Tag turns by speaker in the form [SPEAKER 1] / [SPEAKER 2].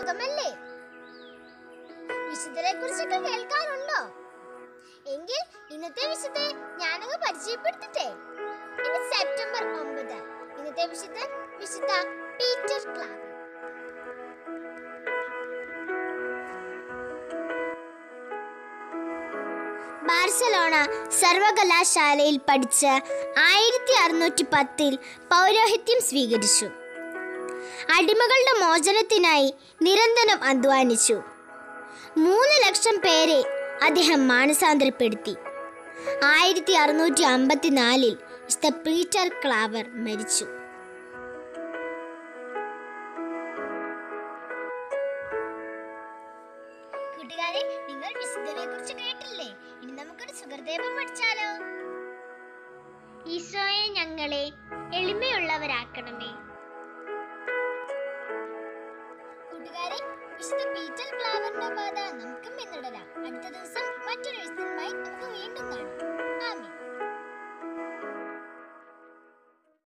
[SPEAKER 1] സുഖമല്ലേ വിശുദ്ധരെ കുറിച്ചൊക്കെ കേൾക്കാറുണ്ടോ എങ്കിൽ ഇന്നത്തെ വിശുദ്ധരെ ഞാനങ്ങ് പരിചയപ്പെടുത്തട്ടെ ഇന്ന് സെപ്റ്റംബർ ഒമ്പത് ഇന്നത്തെ വിശുദ്ധൻ വിശുദ്ധ പീറ്റർ ക്ലാവ് ബാർസലോണ സർവകലാശാലയിൽ പഠിച്ച് ആയിരത്തി അറുന്നൂറ്റി പത്തിൽ പൗരോഹിത്യം സ്വീകരിച്ചു അടിമകളുടെ മോചനത്തിനായി നിരന്തരം അധ്വാനിച്ചു മൂന്ന് ലക്ഷം പേരെ അദ്ദേഹം മാനസാന്തരപ്പെടുത്തി ആയിരത്തി അറുന്നൂറ്റി അമ്പത്തിനാലിൽ വിശുദ്ധ പീറ്റർ ക്ലാവർ മരിച്ചു കൂട്ടുകാരെ നിങ്ങൾ വിശുദ്ധനെ കുറിച്ച് കേട്ടില്ലേ ഇനി നമുക്കൊരു സുഹൃദേവം പഠിച്ചാലോ ഈശോയെ ഞങ്ങളെ എളിമയുള്ളവരാക്കണമേ കൂട്ടുകാരെ വിശുദ്ധ പീറ്റർ ക്ലാവറിന്റെ പാത നമുക്കും പിന്തുടരാം അടുത്ത ദിവസം മറ്റൊരു വിശുദ്ധ